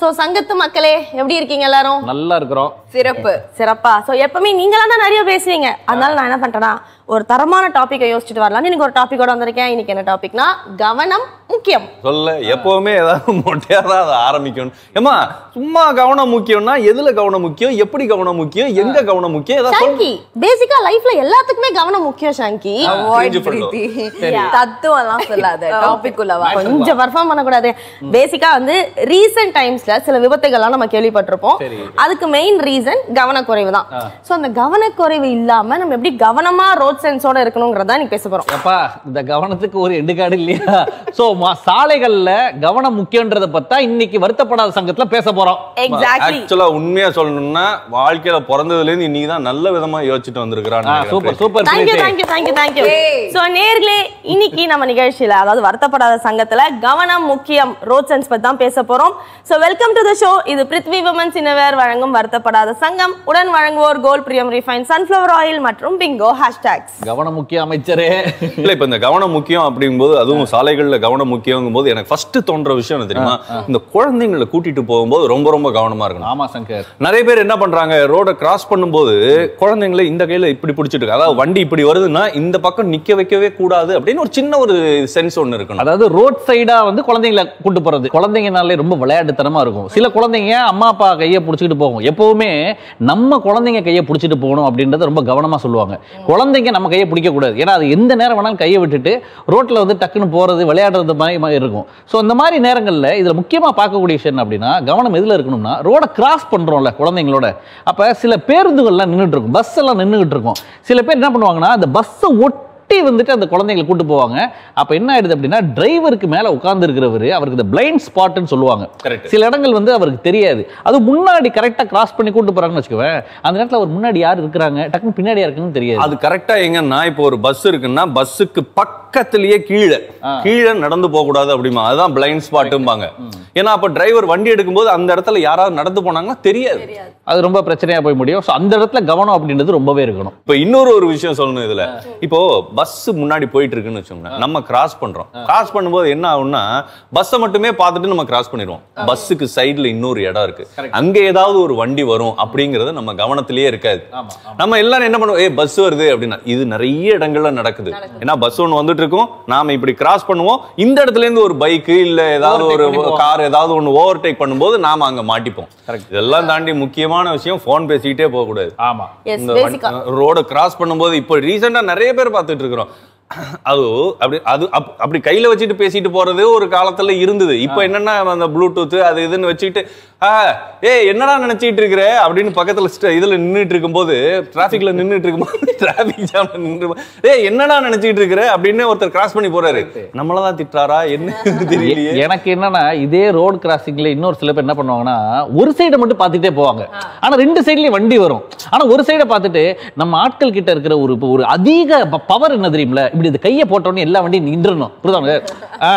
சங்கத்து மக்களே எப்படி இருக்கீங்க எல்லாரும் நல்லா இருக்கிறோம் சிறப்பு சிறப்பா சோ எப்பவுமே நீங்களாம் தான் நிறைய பேசுவீங்க அதனால நான் என்ன பண்ணிட்டேன்னா ஒரு தரமான டாபிக்கை யோசிச்சுட்டு வரலாம் இன்னைக்கு ஒரு டாபிக்கோட வந்திருக்கேன் இன்னைக்கு என்ன டாபிக்னா கவனம் முக்கியம் சொல்ல எப்பவுமே ஏதாவது மொட்டையா தான் அதை ஆரம்பிக்கணும் ஏமா சும்மா கவனம் முக்கியம்னா எதுல கவனம் முக்கியம் எப்படி கவனம் முக்கியம் எங்க கவனம் முக்கியம் ஏதாவது சொல்லு. ஷாங்கி பேசிக்கா லைஃப்ல எல்லாத்துக்குமே கவனம் முக்கியம் ஷாங்கி அவாய்ட் தெரிஞ்சு பண்ணணும். பிரீத்தி தத்துவம் எல்லாம் சொல்லாத டாபிக் உள்ளவா கொஞ்சம் பர்ஃபார்ம் பண்ணக்கூடாது பேசிக்கா வந்து ரீசெண்ட் டைம்ஸ்ல சில விபத்துகள்லாம் நம்ம கேள்விப்பட்டிருப்போம் அதுக்கு மெயின் ரீசன் கவனக்குறைவு தான் சோ அந்த கவனக்குறைவு இல்லாம நம்ம எப்படி கவனமா ரோட் சென்ஸோட இருக்கணுங்கிறதா நீ பேச போறோம் அப்பா இந்த கவனத்துக்கு ஒரு எடுக்காடு இல்லையா சோ சாலைகள்ல கவனம் முக்கியன்றத பத்தா இன்னைக்கு வருத்தப்படாத சங்கத்துல பேச போறோம் எக்ஸாக்ட்லி ஆக்சுவலா உண்மையா சொல்லணும்னா வாழ்க்கையில பிறந்ததுல இருந்து இன்னைக்கு தான் நல்ல விதமா யோசிச்சுட்டு வந்திருக்கிறான் super super thank you thank you thank you thank you Hey. So நேர்களே இன்னைக்கு நம்ம நிகழ்ச்சியில அதாவது வருத்தப்படாத சங்கத்துல கவனம் முக்கியம் ரோட் சென்ஸ் பத்தி தான் பேச போறோம் so welcome to the show இது பிருத்வி விமன்ஸ் இன்னவேர் வழங்கும் வருத்தப்படாத சங்கம் உடன் வழங்குவோர் gold Priyam refine sunflower oil மற்றும் பிங்கோ ஹேஷ்டாக்ஸ் கவனம் முக்கிய அமைச்சரே இல்ல இப்ப இந்த கவனம் முக்கியம் அப்படிங்கும்போது அதுவும் சாலைகள்ல கவனம் முக்கியங்கும் போது எனக்கு ஃபர்ஸ்ட் தோன்ற விஷயம் என்ன தெரியுமா இந்த குழந்தைங்களை கூட்டிட்டு போகும்போது ரொம்ப ரொம்ப கவனமா இருக்கணும் ஆமா சங்கர் நிறைய பேர் என்ன பண்றாங்க ரோட கிராஸ் பண்ணும்போது குழந்தைங்களை இந்த கையில இப்படி பிடிச்சிட்டு இருக்காங்க. அதாவது வண்டி இப்படி வருதுன்னா இந்த பக்கம் நிக்க வைக்கவே கூடாது அப்படின்னு ஒரு சின்ன ஒரு சென்ஸ் ஒண்ணு இருக்கணும் அதாவது ரோட் சைடா வந்து குழந்தைங்களை கூட்டு போறது குழந்தைங்கனாலே ரொம்ப விளையாட்டுத்தனமா இருக்கும் சில குழந்தைங்க அம்மா அப்பா கையை பிடிச்சிட்டு போகும் எப்பவுமே நம்ம குழந்தைங்க கையை பிடிச்சிட்டு போகணும் அப்படின்றத ரொம்ப கவனமா சொல்லுவாங்க குழந்தைங்க நம்ம கையை பிடிக்க கூடாது ஏன்னா அது எந்த நேரம் வேணாலும் கையை விட்டுட்டு ரோட்ல வந்து டக்குன்னு போறது விளையாடுறது மாதிரி மாதிரி இருக்கும் ஸோ இந்த மாதிரி நேரங்கள்ல இதுல முக்கியமா பார்க்கக்கூடிய விஷயம் என்ன அப்படின்னா கவனம் எதுல இருக்கணும்னா ரோட கிராஸ் பண்றோம்ல குழந்தைங்களோட அப்ப சில பேருந்துகள்லாம் நின்றுட்டு இருக்கும் பஸ் எல்லாம் நின்றுகிட்டு இருக்கும் சில பேர் என்ன பண்ணுவாங்கன்னா அந்த பஸ்ஸை ஒட்டி வந்துட்டு அந்த குழந்தைங்களை கூட்டு போவாங்க அப்ப என்ன ஆயிடுது அப்படின்னா டிரைவருக்கு மேல உட்கார்ந்து இருக்கிறவர் அவருக்கு இந்த பிளைண்ட் ஸ்பாட்னு சொல்லுவாங்க Correct. சில இடங்கள் வந்து அவருக்கு தெரியாது அது முன்னாடி கரெக்டா கிராஸ் பண்ணி கூட்டு போறாங்கன்னு வச்சுக்கோவேன் அந்த நேரத்துல அவர் முன்னாடி யார் இருக்கிறாங்க டக்குன்னு பின்னாடி யாருக்குன்னு தெரியாது அது கரெக்டா எங்கன்னா இப்போ ஒரு பஸ் இருக்குன்னா பஸ்ஸுக்கு பக்கத்திலேயே கீழே கீழே நடந்து போக கூடாது அப்படிமா அதுதான் பிளைண்ட் ஸ்பாட்டும்பாங்க ஏன்னா அப்ப டிரைவர் வண்டி எடுக்கும்போது அந்த இடத்துல யாராவது நடந்து போனாங்கன்னா தெரியாது அது ரொம்ப பிரச்சனையா போய் முடியும் ஸோ அந்த இடத்துல கவனம் அப்படின்றது ரொம்பவே இருக்கணும் இப்ப இன்னொரு ஒரு விஷயம் சொல்லணும் இதுல இப்போ பஸ் முன்னாடி போயிட்டு இருக்குன்னு வச்சோங்க நம்ம கிராஸ் பண்றோம் கிராஸ் பண்ணும்போது என்ன ஆகும்னா பஸ்ஸை மட்டுமே பார்த்துட்டு நம்ம கிராஸ் பண்ணிடுவோம் பஸ்ஸுக்கு சைடுல இன்னொரு இடம் இருக்கு அங்க ஏதாவது ஒரு வண்டி வரும் அப்படிங்கறது நம்ம கவனத்திலேயே இருக்காது நம்ம எல்லாரும் என்ன பண்ணுவோம் ஏ பஸ் வருது அப்படின்னா இது நிறைய இடங்கள்ல நடக்குது ஏன்னா பஸ் ஒண்ணு வந்துட்டு இருக்கும் நாம இப்படி கிராஸ் பண்ணுவோம் இந்த இடத்துல இருந்து ஒரு பைக் இல்ல ஏதாவது Overtake ஒரு பண்ணி போவாங்க. கார் ஏதாவது ஒண்ணு ஓவர்டேக் பண்ணும்போது நாம அங்க மாட்டிப்போம் இதெல்லாம் தாண்டி முக்கியமான விஷயம் போன் பேசிக்கிட்டே போக கூடாது ஆமா எஸ் இந்த பேசிக்கா ரோட கிராஸ் பண்ணும்போது இப்போ ரீசெண்டா நிறைய பேர் பார்த்துட்டு இருக்கிறோம் அது அப்படி அது அப்- அப்படி கையில வச்சுட்டு பேசிட்டு போறது ஒரு காலத்துல இருந்தது இப்போ என்னன்னா அந்த ப்ளூடூத் அது இதுன்னு வச்சுக்கிட்டு ஆ ஏய் என்னடா நினைச்சிட்டு இருக்கிற அப்படின்னு பக்கத்துல ஸ்ட- இதுல நின்னுட்டு இருக்கும்போது டிராபிக்ல நின்னுட்டு இருக்கும்போது டிராபிக் ஜாம்ல நின்று ஏய் என்னடா நினைச்சிட்டு இருக்கிற அப்படின்னு ஒருத்தர் கிராஸ் பண்ணி போறாரு நம்மள தான் திட்டுறாரா என்ன தெரியலையே எ- எனக்கு என்னன்னா இதே ரோடு கிராசிங்ல இன்னொரு சில பேர் என்ன பண்ணுவாங்கன்னா ஒரு சைடை மட்டும் பார்த்துட்டே போவாங்க ஆனா ரெண்டு சைட்லயும் வண்டி வரும் ஆனா ஒரு சைடை பார்த்துட்டு நம்ம ஆட்கள் கிட்ட இருக்கிற ஒரு இப்ப ஒரு அதிக பவர் என்ன தெரியுமில இப்படி இந்த கையை போட்ட உடனே எல்லா வண்டியும் நின்றுணும் புரியுதா ஆ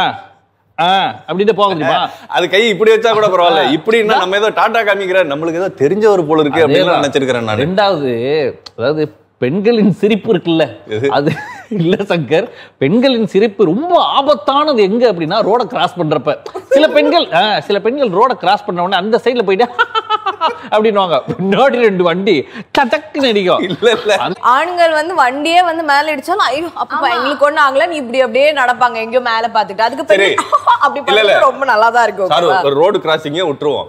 ஆ அப்படின்னு போக தெரியுமா அது கை இப்படி வச்சா கூட பரவாயில்ல இப்படின்னா நம்ம ஏதோ டாட்டா காமிக்கிற நம்மளுக்கு ஏதோ தெரிஞ்சவர் போல இருக்கு அப்படின்னு அதேதான். நினைச்சிருக்கிறேன் நான் ரெண்டாவது அதாவது பெண்களின் சிரிப்பு இருக்குல்ல அது இல்ல சங்கர் பெண்களின் சிரிப்பு ரொம்ப ஆபத்தானது எங்க அப்படின்னா ரோட கிராஸ் பண்றப்ப சில பெண்கள் ஆ, சில பெண்கள் ரோட கிராஸ் பண்ண உடனே அந்த சைடுல போயிட்டு அப்படின்னுவாங்க பின்னாடி ரெண்டு வண்டி டக்கு நடிக்கும் இல்ல இல்ல ஆண்கள் வந்து வண்டியே வந்து மேல இடிச்சாலும் ஐயோ அப்ப எங்களுக்கு ஒண்ணு ஆகல நீ இப்படி அப்படியே நடப்பாங்க எங்கேயோ மேல பாத்துட்டு அதுக்கு சரி. பிறகு அப்படி இல்ல, இல்ல. பண்ணா ரொம்ப நல்லா தான் இருக்கும் சார் ஒரு ரோடு கிராசிங்கே விட்டுருவோம்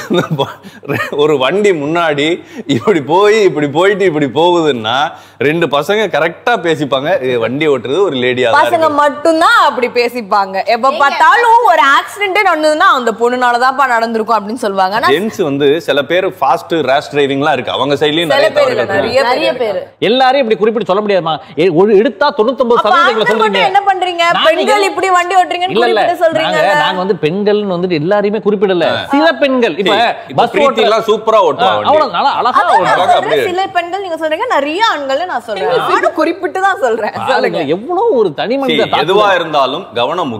ஒரு வண்டி முன்னாடி இப்படி போய் இப்படி போயிட்டு இப்படி போகுதுன்னா ரெண்டு பசங்க கரெக்டா பேசிப்பாங்க "ஏ, வண்டி ஓட்டுறது ஒரு லேடியா தான் பசங்க இருக்கு." மட்டும்தான் அப்படி பேசிப்பாங்க எப்ப பார்த்தாலும் ஒரு ஆக்சிடென்ட் நடந்ததுன்னா அந்த பொண்ணுனாலதான்ப்பா நடந்திருக்கும் அப்படின்னு சொல்லுவாங்க ஆனா ஜென்ஸ் வந்து சில பேர் ஃபாஸ்ட் ரேஷ் டிரைவிங்லாம் இருக்கு அவங்க சைட்லயும் சில நிறைய பேர் இல்ல, தவறுகள் இருக்கு. நிறைய நிறைய பேர் பேரு எல்லாரையும் இப்படி குறிப்பிட்டு சொல்ல முடியாதுமா ஏ, ஒரு எடுத்தா தொண்ணூத்தொன்பது அப்ப சதவீதங்களை ஆண்கள் சொல்றீங்க மட்டும் என்ன பண்றீங்க நாங்க பெண்கள் இல்ல- இப்படி வண்டி ஓட்டுறீங்கன்னு இல்ல இல்ல குறிப்பிட்டு சொல்றீங்க நாங்க நாங்க வந்து பெண்கள்னு வந்துட்டு எல்லாரையுமே குறிப்பிடல சில பெண்கள் இப்ப இப்ப பஸ் பிரீத்தி எல்லாம் சூப்பரா ஓட்டுவா வண்டி. அவ்வளவு நல்லா அழகா அதான் நான் ஓட்டுறாங்க. அழகா சொல்றேன், அப்படியே. சில பெண்கள் நீங்க சொல்றீங்க நிறைய ஆண்கள் நான் சொல்றேன் நானும் குறிப்பிட்டு தான் சொல்றேன் பாருங்க, சொல்லுங்க எவ்வளவு ஒரு தனி See, மனித எதுவா இருந்தாலும் கவனம் முக்கியம்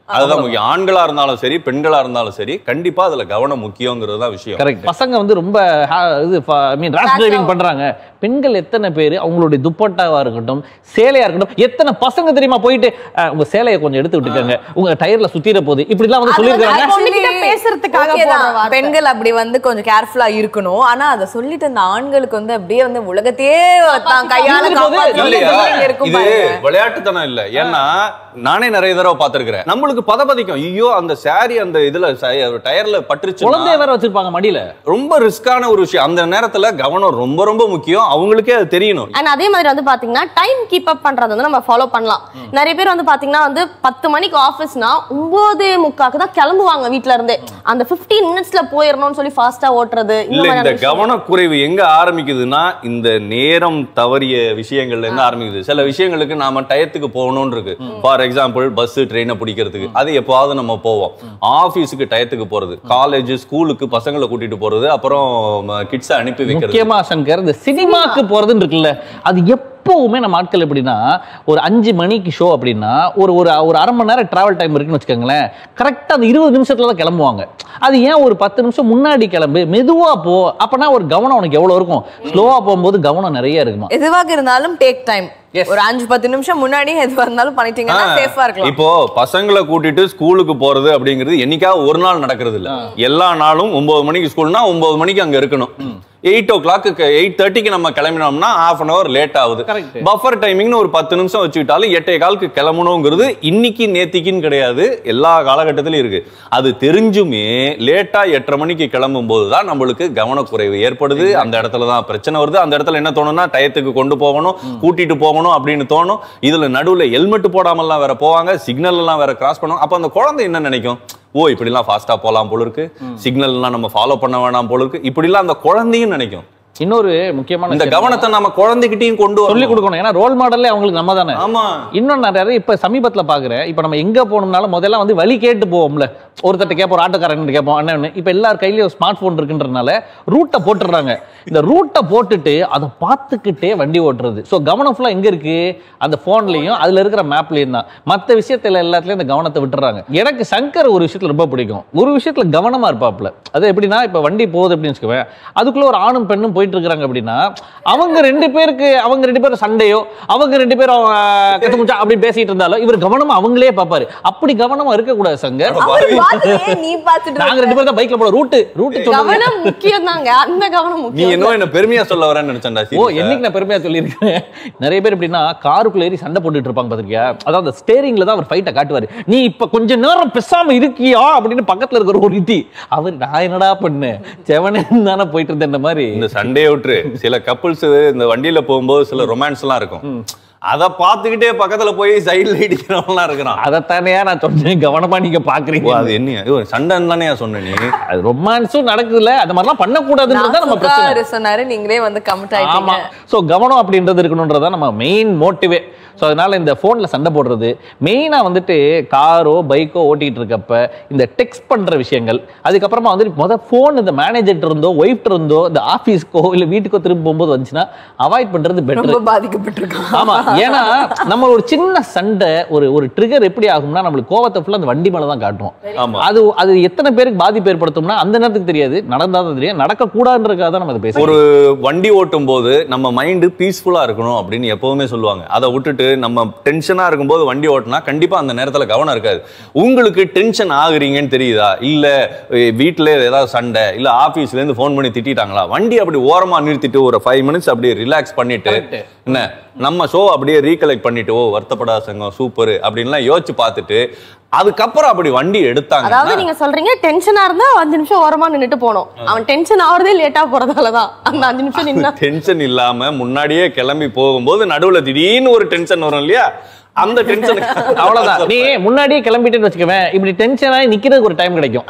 அதுதான் முக்கியம் ஆண்களா இருந்தாலும் சரி பெண்களா இருந்தாலும் சரி கண்டிப்பா அதுல கவனம் முக்கியங்கிறது தான் விஷயம் கரெக்ட் பசங்க வந்து ரொம்ப ha- இது ஐ மீன் ரேஷ் டிரைவிங் பண்றாங்க பெண்கள் எத்தனை பேர் அவங்களுடைய துப்பட்டாவா இருக்கட்டும் சேலையா இருக்கட்டும் எத்தனை பசங்க தெரியுமா போயிட்டு அஹ், உங்க சேலையை கொஞ்சம் எடுத்து விட்டுக்கங்க உங்க டயர்ல சுத்திர போகுது இப்படிலாம் வந்து சொல்லியிருக்காங்க பொண்ணுகிட்ட பேசுறதுக்காக Okay போடுற தான். வார்த்தை. பெண்கள் அப்படி வந்து கொஞ்சம் கேர்ஃபுல்லா இருக்கணும் ஆனா அதை சொல்லிட்டு அந்த ஆண்களுக்கு வந்து அப்படியே வந்து உலகத்தையே தான் கையால இருந்துட்டு போகுது. காப்பாத்தி இல்லையா இங்க இருக்கும் இது பாருங்க. விளையாட்டுத்தனம் இல்ல ஏன்னா நானே நிறைய தடவை பார்த்திருக்கிறேன் நம்மளுக்கு பதபதிக்கும் ஐயோ அந்த சாரி அந்த இதுல ச- டயர்ல பட்டுருச்சு குழந்தைய வேற வச்சிருப்பாங்க மடியில ரொம்ப ரிஸ்கான ஒரு விஷயம் அந்த நேரத்துல கவனம் ரொம்ப ரொம்ப முக்கியம் அவங்களுக்கே அது தெரியணும் அண்ட் அதே மாதிரி வந்து பாத்தீங்கன்னா டைம் கீப் அப் பண்றது வந்து நம்ம ஃபாலோ பண்ணலாம் நிறைய பேர் வந்து பாத்தீங்கன்னா வந்து பத்து மணிக்கு ஆஃபீஸ்னா ஒன்பது முக்காக்கு தான் கிளம்புவாங்க வீட்ல இருந்தே அந்த 15 மினிட்ஸ்ல போயிடணும்னு சொல்லி ஃபாஸ்டா ஓட்டுறது இந்த இல்ல இந்த மாதிரியான விஷயம். கவனக்குறைவு எங்க ஆரம்பிக்குதுன்னா இந்த நேரம் தவறிய விஷயங்கள்ல இருந்து ஆரம்பிக்குது சில விஷயங்களுக்கு நாம டயத்துக்கு போகணும்னு இருக்கு ஃபார் எக்ஸாம்பிள் பஸ் ட்ரெயினை பிடிக்கிறதுக்கு அது எப்போவாவது நம்ம போவோம் ஆபீஸுக்கு டயத்துக்கு போறது காலேஜ் ஸ்கூலுக்கு பசங்களை கூட்டிட்டு போறது அப்புறம் கிட்ஸை அனுப்பி வைக்கிறது முக்கியமா சங்கர் இந்த சினிமாக்கு போறதுன்னு இருக்குல்ல அது எப்பவுமே நம்ம ஆட்கள் எப்படின்னா ஒரு அஞ்சு மணிக்கு ஷோ அப்படின்னா ஒரு ஒரு ஒரு அரை மணி நேரம் டிராவல் டைம் இருக்குன்னு வச்சுக்கோங்களேன் கரெக்டா அந்த இருபது நிமிஷத்துல தான் கிளம்புவாங்க அது ஏன் ஒரு பத்து நிமிஷம் முன்னாடி கிளம்பு மெதுவா போ அப்பனா ஒரு கவனம் உனக்கு எவ்வளவு இருக்கும் ஸ்லோவா போகும்போது கவனம் நிறைய இருக்குமா எதுவாக இருந்தாலும் டேக் டைம் ஒரு அஞ்சு பத்து நிமிஷம் முன்னாடி எதுவா இருந்தாலும் பண்ணிட்டீங்கன்னா சேஃபா இருக்கலாம் இப்போ பசங்களை கூட்டிட்டு ஸ்கூலுக்கு போறது அப்படிங்கிறது என்னைக்காவது ஒரு நாள் நடக்கிறது இல்ல எல்லா நாளும் ஒன்பது மணிக்கு ஸ்கூல்னா ஒன்பது மணிக்கு அங்க இருக்கணும் எயிட் ஓ கிளாக்கு எயிட் தேர்ட்டிக்கு நம்ம கிளம்பினோம்னா ஹாஃப் அன் அவர் லேட் ஆகுது Correct. பஃபர் டைமிங்னு ஒரு பத்து நிமிஷம் வச்சுக்கிட்டாலும் எட்டே காலுக்கு கிளம்பணுங்கிறது இன்னைக்கு நேத்திக்குன்னு கிடையாது எல்லா காலகட்டத்திலும் இருக்கு அது தெரிஞ்சுமே லேட்டா எட்டரை மணிக்கு கிளம்பும் போது தான் நம்மளுக்கு கவனக்குறைவு ஏற்படுது அந்த இடத்துல தான் பிரச்சனை வருது அந்த இடத்துல என்ன தோணும்னா டயத்துக்கு கொண்டு போகணும் கூட்டிட்டு போகணும் அப்படின்னு தோணும் இதுல நடுவுல ஹெல்மெட் போடாமல்லாம் வேற போவாங்க சிக்னல் எல்லாம் வேற கிராஸ் பண்ணும் அப்ப அந்த குழந்தை என்ன நினைக்கும் ஓ இப்படிலாம் ஃபாஸ்டா போலாம் போல இருக்கு சிக்னல்லாம் நம்ம ஃபாலோ பண்ண வேணாம் போல இருக்கு இப்படிலாம் அந்த குழந்தையும் நினைக்கும் இன்னொரு முக்கியமான இந்த விஷயம் கவனத்தை நம்ம குழந்தைகிட்டயும் கொண்டு சொல்லி வரணும் கொடுக்கணும் ஏன்னா ரோல் மாடலே அவங்களுக்கு நம்ம தானே ஆமா இன்னும் நான் நிறைய இப்ப சமீபத்துல பாக்குறேன் இப்ப நம்ம எங்க போகணும்னாலும் முதல்ல வந்து வழி கேட்டு போவோம்ல ஒருத்தட்ட கேட்போம் ஆட்டோக்காரன் கேட்போம் அண்ணன் இப்ப எல்லார் கையிலயும் ஸ்மார்ட் போன் இருக்குன்றனால ரூட்டை போட்டுடுறாங்க இந்த ரூட்டை போட்டுட்டு அதை பார்த்துக்கிட்டே வண்டி ஓட்டுறது ஸோ கவனம் ஃபுல்லா எங்க இருக்கு அந்த போன்லயும் அதுல இருக்கிற மேப்லயும் தான் மற்ற விஷயத்துல எல்லாத்துலயும் இந்த கவனத்தை விட்டுறாங்க எனக்கு சங்கர் ஒரு விஷயத்துல ரொம்ப பிடிக்கும் ஒரு விஷயத்துல கவனமா இருப்பாப்ல அது எப்படின்னா இப்ப வண்டி போகுது அப்படின்னு வச்சுக்கோவேன் அதுக்குள்ள ஒரு ஆணும் பெண்ணும் போயிட்டு இருக்காங்க அப்படின்னா அவங்க ரெண்டு பேருக்கு அவங்க ரெண்டு பேரும் சண்டையோ அவங்க ரெண்டு பேரும் கத்துமுச்சா அப்படி பேசிட்டு இருந்தாலும் இவர் கவனமா அவங்களே பார்ப்பாரு அப்படி கவனமா இருக்கக்கூடாது சங்கர் அவர் பார்த்துட்டே நீ பார்த்துட்டு நாங்க ரெண்டு பேரும் தான் பைக்ல போறோம் ரூட்டு ரூட்டு சொல்லுங்க கவனம் முக்கியம் தாங்க அந்த கவனம் நீ முக்கியம் என்ன என்ன பெருமையா சொல்ல வரேன்னு நினைச்சேன்டா ஓ என்னைக்கு நான் பெருமையா சொல்லியிருக்கேன் நிறைய பேர் எப்படின்னா காருக்குள்ள ஏறி சண்டை போட்டுட்டு இருப்பாங்க பாத்திருக்கியா அதாவது அந்த ஸ்டேரிங்ல தான் அவர் ஃபைட்டை காட்டுவாரு நீ இப்ப கொஞ்ச நேரம் பேசாம இருக்கியா அப்படின்னு பக்கத்துல இருக்கிற ஒரு இட்டி அவர் நான் என்னடா பண்ணேன் செவனே தானே போயிட்டு இருந்தேன் இந்த மாதிரி இந்த சண்டே விட்டுரு சில கப்புள்ஸ் இந்த வண்டியில போகும்போது சில ரொமான்ஸ் எல்லாம் இருக்கும் அத பாத்துக்கிட்டே பக்கத்துல போய் சைடுல இடிக்கிறவங்கலாம் இருக்கிறான் அதைத்தானேயா நான் சொன்னேன் கவனமா நீங்க ஓ, பாக்குறீங்க அது என்ன சண்டைன்னு தானே சொன்ன நீ அது ரொமான்ஸும் நடக்குதுல்ல அந்த மாதிரிலாம் பண்ணக்கூடாதுன்றது நம்ம பிரச்சனை நாசுக்காரு சொன்னாரு நீங்களே வந்து கமெண்ட் ஆமா ஆயிட்டீங்க சோ கவனம் அப்படின்றது இருக்கணும்ன்றதா நம்ம மெயின் மோட்டிவே ஸோ அதனால இந்த ஃபோனில் சண்டை போடுறது மெயினாக வந்துட்டு காரோ பைக்கோ ஓட்டிகிட்டு இருக்கப்ப இந்த டெக்ஸ்ட் பண்ணுற விஷயங்கள் அதுக்கப்புறமா வந்துட்டு மொதல் ஃபோன் இந்த மேனேஜர்கிட்ட இருந்தோ ஒய்ஃப்ட் இருந்தோ இந்த ஆஃபீஸ்க்கோ இல்லை வீட்டுக்கோ திரும்ப போகும்போது வந்துச்சுன்னா அவாய்ட் பண்ணுறது பெட்டர் ரொம்ப பாதிக்கப்பட்டிருக்கான் ஆமா ஏன்னா நம்ம ஒரு சின்ன சண்டை ஒரு ஒரு ட்ரிகர் எப்படி ஆகும்னா நம்மளுக்கு கோவத்தை ஃபுல்லா அந்த வண்டி மேல தான் காட்டுவோம் ஆமா அது அது எத்தனை பேருக்கு பாதிப்பு ஏற்படுத்தும்னா அந்த நேரத்துக்கு தெரியாது நடந்தா தான் தெரியும் நடக்க கூடாதுன்றதுக்காக தான் நம்ம அதை பேசுறோம் ஒரு வண்டி ஓட்டும் போது நம்ம மைண்டு பீஸ்ஃபுல்லா இருக்கணும் அப்படின்னு எப்பவுமே சொல்லுவாங்க அதை விட்டுட்டு நம்ம டென்ஷனா இருக்கும்போது வண்டி ஓட்டினா கண்டிப்பா அந்த நேரத்துல கவனம் இருக்காது உங்களுக்கு டென்ஷன் ஆகுறீங்கன்னு தெரியுதா இல்ல எ, வீட்ல ஏதாவது சண்டை இல்ல ஆபீஸ்ல இருந்து ஃபோன் பண்ணி திட்டிட்டாங்களா வண்டி அப்படி ஓரமா நிறுத்திட்டு ஒரு ஃபைவ் மினிட்ஸ் அப்படியே ரிலாக்ஸ் பண்ணிட்டு என்ன நம்ம ஷோ அப்படியே ரீகலெக்ட் பண்ணிட்டு ஓ வருத்தப்படாத சங்கம் சூப்பர் அப்படின்லாம் யோசிச்சு பார்த்துட்டு அதுக்கப்புறம் அப்படி வண்டி எடுத்தாங்க அதாவது நீங்க சொல்றீங்க டென்ஷனா இருந்தா அஞ்சு நிமிஷம் ஓரமா நின்னுட்டு போகணும் அவன் டென்ஷன் ஆவறதே லேட்டா போறதாலதான் அந்த அஞ்சு நிமிஷம் நின்னா டென்ஷன் இல்லாம முன்னாடியே கிளம்பி போகும்போது நடுவுல திடீர்னு ஒரு டென்ஷன் வரும் இல்லையா அந்த டென்ஷன் அவ்வளவுதான் நீ முன்னாடியே கிளம்பிட்டேன்னு வச்சுக்கவேன் இப்படி டென்ஷன் ஆகி நிக்கிறதுக்கு ஒரு டைம் கிடைக்கும்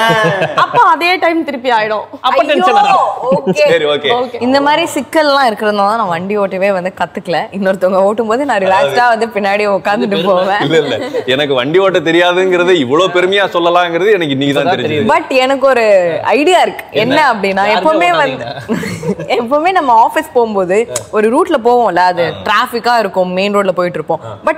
அப்ப அதே டைம் திருப்பி ஆயிடும் அப்ப டென்ஷன் Okay. சரி ஓகே இந்த மாதிரி சிக்கல்லாம் இருக்கிறதுனால தான் நான் வண்டி ஓட்டவே வந்து கத்துக்கல இன்னொருத்தவங்க ஓட்டும் போது நான் ரிலாக்ஸ்டா வந்து பின்னாடி உட்காந்துட்டு போவேன் இல்ல இல்ல எனக்கு வண்டி ஓட்ட தெரியாதுங்கிறது இவ்வளவு பெருமையா சொல்லலாங்கிறது எனக்கு இன்னைக்கு தான் தெரிஞ்சது பட் எனக்கு ஒரு ஐடியா இருக்கு என்ன அப்படின்னா யாருமே எப்பவுமே வந்து எப்பவுமே நம்ம ஆபீஸ் போகும்போது ஒரு ரூட்ல போவோம்ல அது டிராபிக்கா இருக்கும் மெயின் ரோட்ல போயிட்டு இருப்போம் பட்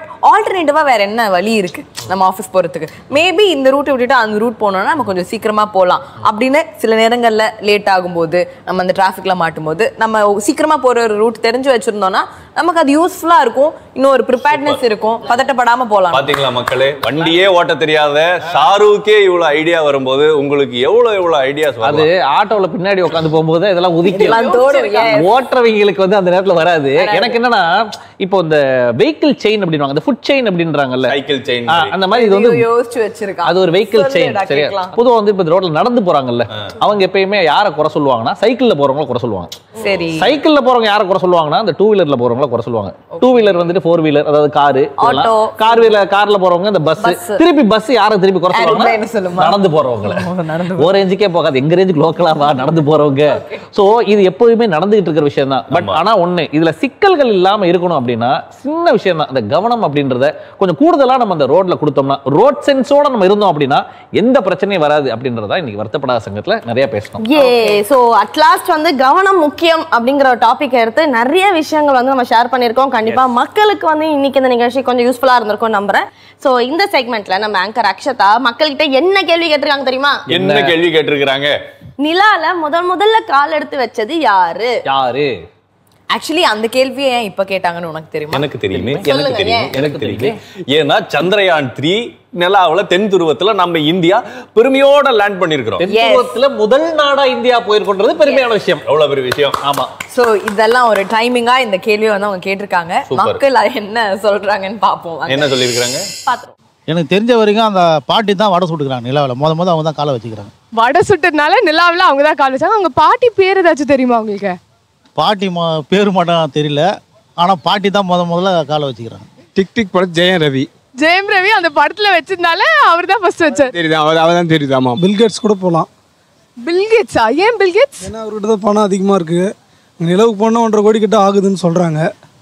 ஆல்டர்னேட்டிவா வேற என்ன வழி இருக்கு நம்ம ஆஃபீஸ் போறதுக்கு மேபி இந்த ரூட்டை விட்டுட்டு அந்த ரூட் போனோம்னா நம்ம கொஞ்சம் சீக்கிரமா போகலாம் அப்படின்னு சில நேரங்கள்ல லேட் ஆகும்போது நம்ம அந்த டிராஃபிக்ல மாட்டும்போது நம்ம சீக்கிரமா போற ஒரு ரூட் தெரிஞ்சு வச்சிருந்தோம்னா நமக்கு அது யூஸ்ஃபுல்லா இருக்கும் இன்னும் ஒரு ப்ரிப்பேர்ட்னஸ் இருக்கும் பதட்டப்படாம போகலாம் பாத்தீங்களா மக்களே வண்டியே ஓட்ட தெரியாத ஷாருக்கே இவ்வளவு ஐடியா வரும்போது உங்களுக்கு எவ்வளவு எவ்வளவு ஐடியாஸ் அது ஆட்டோல பின்னாடி உட்காந்து போகும்போது இதெல்லாம் உதிக்கும் இதெல்லாம் தோணும், yes. ஓட்டுறவங்களுக்கு வந்து அந்த நேரத்துல வராது எனக்கு என்னன்னா இப்போ இந்த வெஹிக்கிள் செயின் அப்படின்வாங்க அந்த ஃபுட் செயின் அப்படின்றாங்கல்ல சைக்கிள் செயின் ஆ, அந்த மாதிரி இது வந்து யோசிச்சு வச்சிருக்கான் அது ஒரு வெஹிக்கிள் செயின் சொல்லுடா, சரியா கேக்கலாம். பொதுவா வந்து இப்ப இந்த ரோட்ல நடந்து போறாங்கல்ல அவங்க எப்பயுமே யாரை குறை சொல்லுவாங்கன்னா சைக்கிள்ல போறவங்கள குறை சொல்லுவாங்க சரி சைக்கிள்ல போறவங்க யாரை குறை சொல்லுவாங்கன்னா இந்த டூ வீலர்ல போறவங்கள குறை சொல்லுவாங்க டூ வீலர் வந்துட்டு ஃபோர் வீலர் அதாவது காரு Auto. கார் வீலர் கார்ல போறவங்க இந்த பஸ் Bus. திருப்பி பஸ் யாரை திருப்பி குறை Aeroplane சொல்லுமா? சொல்லுவாங்க நடந்து போறவங்கள ஒரு ரேஞ்சுக்கே போகாது எங்க ரேஞ்சுக்கு லோக்கலா வா நடந்து போறவங்க சோ இது எப்போதுமே நடந்துகிட்டு இருக்கிற விஷயம் தான் பட் ஆனா ஒண்ணு இதுல சிக்கல்கள் இல்லாம இருக்கணும் அப்படின்னா சின்ன விஷயம் தான் இந்த கவனம் அப்படின்றத கொஞ்சம் கூடுதலா நம்ம அந்த ரோட்ல கொடுத்தோம்னா ரோட் சென்ஸோட நம்ம இருந்தோம் அப்படின்னா எந்த பிரச்சனையும் வராது அப்படின்றத இன்னைக்கு வருத்தப்படாத சங்கத்துல நிறைய பேசணும் ஏ ஸோ அட்லாஸ்ட் வந்து கவனம் முக்கியம் அப்படிங்கிற ஒரு டாபிக் எடுத்து நிறைய விஷயங்கள் வந்து நம்ம ஷேர் பண்ணியிருக்கோம் கண்டிப்பா மக்களுக்கு வந்து இன்னைக்கு இந்த நிகழ்ச்சி கொஞ்சம் யூஸ்ஃபுல்லா இருந்திருக்கும் நம்புறேன் ஸோ இந்த செக்மெண்ட்ல நம்ம ஆங்கர் அக்ஷதா மக்கள்கிட்ட என்ன கேள்வி கேட்டிருக்காங்க தெரியுமா என்ன கேள்வி கேட்டிருக்கிறாங்க நிலால முதல் முதல்ல கால் எடுத்து வச்சது யாரு யாரு ஆக்சுவலி அந்த கேள்வியை ஏன் இப்ப கேட்டாங்கன்னு உனக்கு தெரியுமா எனக்கு தெரியுமே எனக்கு சொல்லுங்க, தெரியும் ஏன்? எனக்கு தெரியுமே ஏன்னா சந்திரயான் த்ரீ நிலாவுல தென் துருவத்துல நம்ம இந்தியா பெருமையோட லேண்ட் பண்ணிருக்கிறோம் தென்துருவத்துல முதல் நாடா இந்தியா போயிருக்கின்றது பெருமையான விஷயம் எவ்வளவு பெரிய விஷயம் ஆமா சோ இதெல்லாம் ஒரு டைமிங்கா இந்த கேள்வியை வந்து அவங்க கேட்டிருக்காங்க Super. மக்கள் அது என்ன சொல்றாங்கன்னு பாப்போம் என்ன சொல்லியிருக்கிறாங்க பாத்துருவோம் எனக்கு தெரிஞ்ச வரைக்கும் அந்த பாட்டி தான் வடை சுட்டுக்கிறாங்க நிலாவில் முத முத அவங்க தான் காலை வச்சுக்கிறாங்க வடை சுட்டதுனால நிலாவில் அவங்க தான் கால் வச்சாங்க அவங்க பாட்டி பேர் ஏதாச்சும் தெரியுமா உங்களுக்கு பாட்டி மா பேர் மட்டும் தெரியல ஆனால் பாட்டி தான் முத முதல்ல காலை வச்சுக்கிறாங்க டிக் டிக் படம் ஜெயம் ரவி ஜெயம் ரவி அந்த படத்துல வச்சதுனால அவர் தான் ஃபர்ஸ்ட் வச்சார் தெரியுது அவர் அவர் தான் தெரியுது ஆமாம் பில்கேட்ஸ் கூட போகலாம் பில்கேட்ஸா ஏன் பில்கேட்ஸ் ஏன்னா அவர்கிட்ட தான் பணம் அதிகமாக இருக்குது நிலவுக்கு போனால் ஒன்றரை கோடி கிட்ட ஆகுதுன்னு சொல்கிறாங்க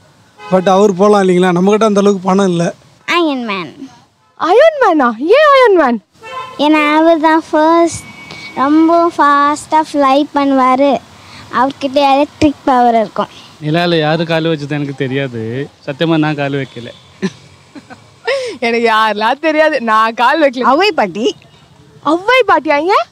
பட் அவர் போகலாம் இல்லைங்களா நம்மக்கிட்ட அந்த அளவுக்கு பணம் இல்லை அயன் மேன் அயன் மேனா ஏன் அயன் மேன் ஏன்னா அவர் தான் ஃபர்ஸ்ட் ரொம்ப ஃபாஸ்ட்டாக ஃப்ளை பண்ணுவார் அவர்கிட்ட எலக்ட்ரிக் பவர் இருக்கும் நிலாவில் யார் கால் வச்சது எனக்கு தெரியாது சத்தியமாக நான் கால் வைக்கல எனக்கு யாரெல்லாம் தெரியாது நான் கால் வைக்கல அவை பாட்டி அவ்வை பாட்டியா ஏன்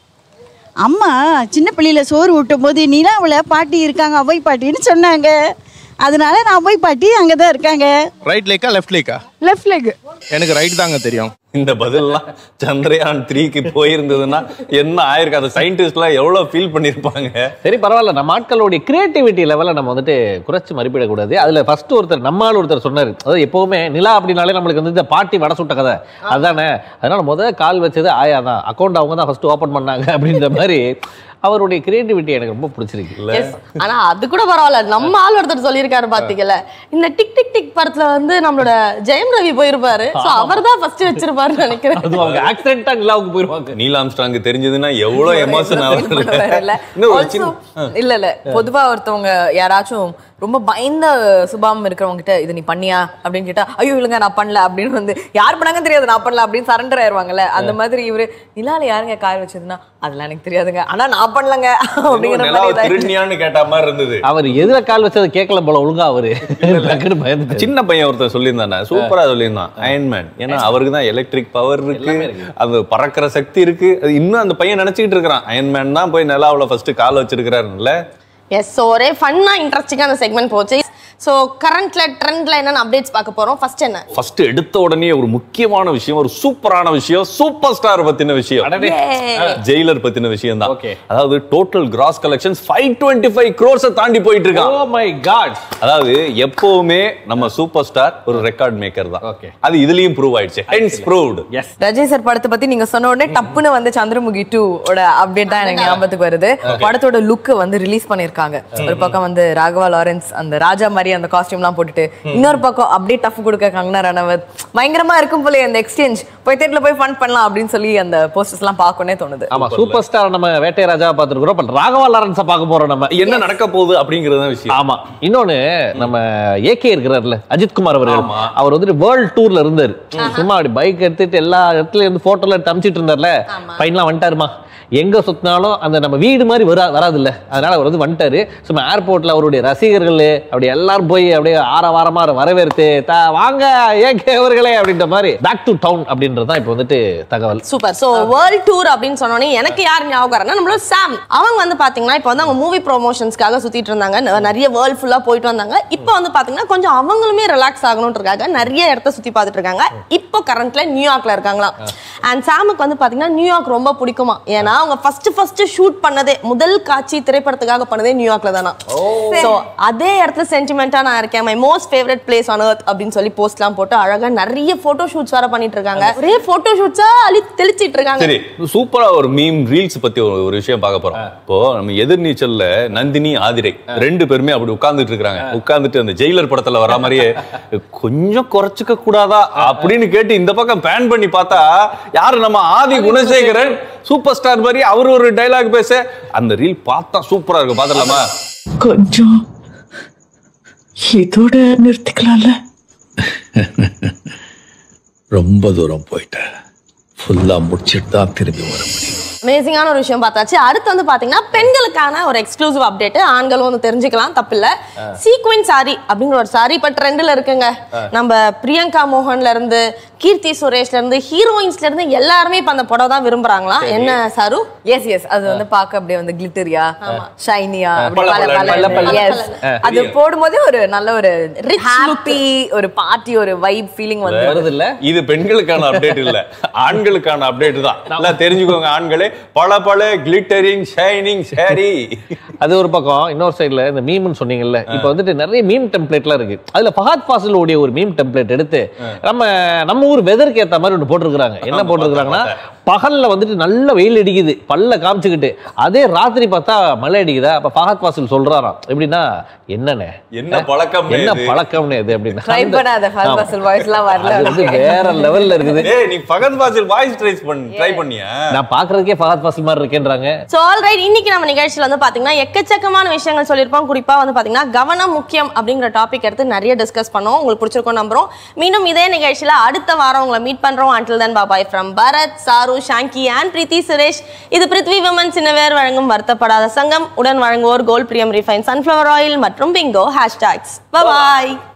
அம்மா சின்ன பிள்ளையில சோறு ஊட்டும் போது நிலாவில் பாட்டி இருக்காங்க அவை பாட்டின்னு சொன்னாங்க அதனால நான் அவை பாட்டி அங்கே தான் இருக்காங்க ரைட் லேக்கா லெஃப்ட் லேக்கா லெஃப்ட் லெக் எனக்கு ரைட் தாங்க தெரியும் இந்த பதில்லாம் சந்திரயான் த்ரீக்கு போயிருந்ததுன்னா என்ன ஆயிருக்கு அந்த சயின்டிஸ்ட்லாம் எவ்வளவு ஃபீல் பண்ணிருப்பாங்க சரி பரவாயில்ல நம்ம ஆட்களுடைய கிரியேட்டிவிட்டி லெவலை நம்ம வந்துட்டு குறைச்சு மதிப்பிடக்கூடாது அதுல ஃபர்ஸ்ட் ஒருத்தர் நம்ம ஆள் ஒருத்தர் சொன்னாரு அதாவது எப்பவுமே நிலா அப்படின்னாலே நம்மளுக்கு வந்து இந்த பாட்டி வடை சுட்ட கதை அதானே அதனால முத கால் வச்சது ஆயா தான் அக்கௌண்ட் அவங்க தான் ஃபர்ஸ்ட் ஓபன் பண்ணாங்க அப்படின்ற மாதிரி அவருடைய கிரியேட்டிவிட்டி எனக்கு ரொம்ப பிடிச்சிருக்கு Yes. ஆனா அது கூட பரவாயில்ல நம்ம ஆள் ஒருத்தர் சொல்லியிருக்காரு பாத்தீங்கல்ல இந்த டிக் டிக் டிக் படத்துல வந்து நம்மளோட ஜெயம் ரவி போயிருப்பாரு சோ அவர் தான் ஃபர்ஸ்ட் வச்சிருப்பாருன்னு நினைக்கிறேன் அது அவங்க ஆக்சிடென்ட்டா நிலாவுக்கு போயிருவாங்க நீல் ஆம்ஸ்ட்ராங் தெரிஞ்சதுன்னா எவ்வளவு எமோஷன் இல்ல இன்னும் ஒரு Also, சின்ன இல்ல இல்ல பொதுவா ஒருத்தவங்க யாராச்சும் ரொம்ப பயந்த சுபாவம் இருக்கிறவங்க கிட்ட இது நீ பண்ணியா அப்படின்னு கேட்டா ஐயோ இல்லைங்க நான் பண்ணல அப்படின்னு வந்து யார் பண்ணாங்கன்னு தெரியாது நான் பண்ணல அப்படின்னு சரண்டர் ஆயிருவாங்கல்ல அந்த மாதிரி இவரு நிலால யாருங்க கார் வச்சதுன்னா அதெல்லாம் எனக்கு தெரியாதுங்க ஆனா நான் பண்ணலங்க அப்படிங்கிற நிலாவை மாதிரி இதாயிடுச்சு. திருநியான்னு கேட்ட மாதிரி இருந்தது அவர் எதுல கால் வச்சது கேட்கல போல ஒழுங்கா அவரு டக்குனு பயந்துட்டு சின்ன பையன் ஒருத்தன் சொல்லியிருந்தானே சூப்பரா சொல்லியிருந்தான் அயன்மேன் ஏன்னா அவருக்கு தான் எலக்ட்ரிக் பவர் இருக்கு அது பறக்கிற சக்தி இருக்கு அது இன்னும் அந்த பையன் நினைச்சிட்டு இருக்கிறான் அயன்மேன் தான் போய் நிலாவுல ஃபர்ஸ்ட் கால் வச்சிருக்கிறாருல்ல எஸ் ஸோ ஒரே ஃபன்னா இன்ட்ரெஸ்டிங்காக அந்த செக்மெண்ட் போச்சு ஸோ கரண்ட்ல ட்ரெண்ட்ல என்னென்ன அப்டேட்ஸ் பார்க்க போறோம் ஃபர்ஸ்ட் என்ன ஃபர்ஸ்ட் எடுத்த உடனே ஒரு முக்கியமான விஷயம் ஒரு சூப்பரான விஷயம் சூப்பர் ஸ்டார் பத்தின விஷயம் ஜெயிலர் பத்தின விஷயம் தான் Okay. அதாவது total gross collections five twenty five க்ரோர்ஸை தாண்டி போயிட்டு இருக்கான் ஓ மை காட் அதாவது எப்பவுமே நம்ம சூப்பர் ஸ்டார் ஒரு ரெக்கார்ட் மேக்கர் தான் Okay. அது இதுலயும் ப்ரூவ் ஆயிடுச்சு hence proved yes Rajini sir படத்தை பத்தி நீங்க சொன்ன உடனே டப்புன்னு வந்து சந்திரமுகி டூ ஓட அப்டேட் தான் எனக்கு ஞாபகத்துக்கு வருது படத்தோட லுக் வந்து ரிலீஸ் பண்ணிருக்காங்க ஒரு பக்கம் வந்து ராகவா லாரன்ஸ் அந்த ராஜா மாதிரி அந்த காஸ்டியூம் எல்லாம் போட்டுட்டு இன்னொரு பக்கம் அப்படியே டஃப் கொடுக்க கங்கனா ரனவத் பயங்கரமா இருக்கும் போல அந்த எக்ஸ்சேஞ்ச் போய் தேட்டர்ல போய் ஃபன் பண்ணலாம் அப்படின்னு சொல்லி அந்த போஸ்டர்ஸ் எல்லாம் பார்க்கணும்னே தோணுது ஆமா சூப்பர் ஸ்டார் நம்ம வேட்டை ராஜா பார்த்துருக்கோம் பட் ராகவா லாரன்ஸை பார்க்க போறோம் நம்ம என்ன நடக்க போகுது அப்படிங்கறது தான் விஷயம் ஆமா இன்னொன்னு நம்ம ஏகே இருக்கிறார்ல அஜித் குமார் அவர்கள் ஆமா. அவர் வந்துட்டு வேர்ல்ட் டூர்ல இருந்தாரு சும்மா அப்படி பைக் எடுத்துட்டு எல்லா இடத்துல இருந்து போட்டோல எடுத்து அமிச்சிட்டு இருந்தார்ல பையன்லாம் வந்துட்டாருமா எங்க சுத்தினாலும் அந்த நம்ம வீடு மாதிரி வரா வராது இல்ல அதனால அவர் வந்து வந்துட்டாரு சும்மா ஏர்போர்ட்ல அவருடைய ரசிகர்கள் அப்படி எல்லாரும் எல்லாரும் போய் அப்படியே ஆரவாரமா வரவேற்று "தா, வாங்க ஏகே அவர்களே அப்படின்ற மாதிரி பேக் டு டவுன் அப்படின்றது தான் இப்போ வந்துட்டு தகவல் சூப்பர் சோ வேர்ல்ட் டூர் அப்படின்னு சொன்னோன்னே எனக்கு யார் ஞாபகம் வரனா நம்மளோட சாம் அவங்க வந்து பாத்தீங்கன்னா இப்போ வந்து அவங்க மூவி ப்ரொமோஷன்ஸ்க்காக சுத்திட்டு இருந்தாங்க ந- நிறைய வேர்ல்ட் ஃபுல்லா போயிட்டு வந்தாங்க இப்போ வந்து பாத்தீங்கன்னா கொஞ்சம் அவங்களுமே ரிலாக்ஸ் ஆகணுன்றதுக்காக நிறைய இடத்த சுத்தி பார்த்துட்டு இருக்காங்க இப்போ கரண்ட்ல நியூயார்க்ல இருக்காங்களாம் அண்ட் சாமுக்கு வந்து பாத்தீங்கன்னா நியூயார்க் ரொம்ப பிடிக்குமா ஏன்னா அவங்க ஃபர்ஸ்ட் ஃபர்ஸ்ட் ஷூட் பண்ணதே முதல் காட்சி திரைப்படத்துக்காக பண்ணதே நியூயார்க்ல தானா சோ அதே இடத்துல சென்டிமெண்டா நான் இருக்கேன் my most favourite place on earth அப்படின்னு சொல்லி போஸ்ட்லாம் போட்டு அழகா நிறைய போட்டோ ஷூட்ஸ் வேற பண்ணிட்டு இருக்காங்க ஒரே போட்டோ ஷூட்ஸா அழி தெளிச்சிட்டு இருக்காங்க சரி சூப்பரா ஒரு மீம் ரீல்ஸ் பத்தி ஒரு ஒரு விஷயம் பார்க்க போறோம் இப்போ நம்ம எதிர்நீச்சல்ல நந்தினி ஆதிரை ரெண்டு பேருமே அப்படி உட்கார்ந்துட்டு இருக்காங்க உட்கார்ந்துட்டு அந்த ஜெயிலர் படத்துல வர மாதிரியே கொஞ்சம் குறைச்சிக்க கூடாதா அப்படின்னு கேட்டு இந்த பக்கம் பேன் பண்ணி பார்த்தா யாரு நம்ம ஆதி குணசேகரன் சூப்பர் ஸ்டார் மாதிரி அவர் ஒரு டைலாக் பேச அந்த ரீல் பார்த்தா சூப்பரா இருக்கு பாத்துடலாமா கொஞ்சம் இதோட நிறுத்திக்கலாம்ல ரொம்ப தூரம் போயிட்டேன் ஃபுல்லா முடிச்சிட்டு தான் திரும்பி வர முடியும் அமேசிங்கான ஒரு விஷயம் பார்த்தாச்சு அடுத்து வந்து பாத்தீங்கன்னா பெண்களுக்கான ஒரு எக்ஸ்க்ளூசிவ் அப்டேட் ஆண்களும் வந்து தெரிஞ்சுக்கலாம் தப்பில்ல சீக்வென்ஸ் சாரி அப்படிங்கிற ஒரு சாரி இப்ப ட்ரெண்ட்ல இருக்குங்க நம்ம பிரியங்கா மோகன்ல இருந்து கீர்த்தி சுரேஷ்ல இருந்து ஹீரோயின்ஸ்ல இருந்து எல்லாருமே இப்ப அந்த புடவை தான் விரும்புறாங்களா என்ன சாரு எஸ் எஸ் அது வந்து பார்க்க அப்படியே வந்து கிளிட்டரியா ஷைனியா பல பல பல பல. எஸ் ஆ. அது போடும்போதே ஒரு நல்ல ஒரு ஹாப்பி ஒரு பார்ட்டி ஒரு வைப் ஃபீலிங் வந்து வருது இல்ல இது பெண்களுக்கான அப்டேட் இல்ல ஆண்களுக்கான அப்டேட் தான் நல்லா தெரிஞ்சுக்கோங்க ஆண்களே பல பல கிளிட்டரிங் ஷைனிங் சாரி அது ஒரு பக்கம் இன்னொரு சைடுல இந்த மீம்னு சொன்னீங்கல்ல இப்போ வந்துட்டு நிறைய மீம் டெம்ப்ளேட்லாம் இருக்கு அதுல ஃபஹத் ஃபாசில் உடைய ஒரு மீம் டெம்ப்ளேட் எடுத்து நம்ம நம்ம ஊர் வெதருக்கு ஏத்த மாதிரி ஒன்று போட்டிருக்காங்க என்ன ஆமா, போட்டிருக்காங்கன்னா பார்த்தேன், பகல்ல வந்துட்டு நல்ல வெயில் அடிக்குது பல்ல காமிச்சுக்கிட்டு அதே ராத்திரி பார்த்தா மழை அடிக்குதா அப்ப ஃபஹத் ஃபாசில் சொல்றாராம் எப்படின்னா என்னண்ணே என்ன பழக்கம் என்ன இது? பழக்கம்னு இது அப்படின்னா ட்ரை அந்த- பண்ணாத ஃபர்ஸ்ட் ஆமா. பர்சன் வாய்ஸ்லாம் வரல அது வந்து வேற லெவல்ல இருக்குது ஏய் நீ பகத் பாசில் வாய்ஸ் ட்ரை பண்ணி ட்ரை பண்ணியா நான் பாக்குறதுக்கே ஃபஹத் ஃபாசில் மாதிரி இருக்கேன்றாங்க ஸோ ஆல்ரைட் இன்னைக்கு நம்ம நிகழ்ச்சியில் வந்து பார்த்தீங்கன்னா எக்கச்சக்கமான விஷயங்கள் சொல்லியிருப்போம் குறிப்பாக வந்து பார்த்தீங்கன்னா கவனம் முக்கியம் அப்படிங்கிற டாபிக் எடுத்து நிறைய டிஸ்கஸ் பண்ணோம் உங்களுக்கு பிடிச்சிருக்கோம் நம்புறோம் மீண்டும் இதே நிகழ்ச்சியில் அடுத்த வாரம் உங்களை மீட் பண்ணுறோம் until then bye bye from Bharath Charu Shanki and Preethi Suresh இது பிருத்வி விமன் சின்னவேர் வழங்கும் வருத்தப்படாத சங்கம் உடன் வழங்குவோர் gold Priyam refine sunflower oil மற்றும் பிங்கோ ஹேஷ்டாக்ஸ் பாய்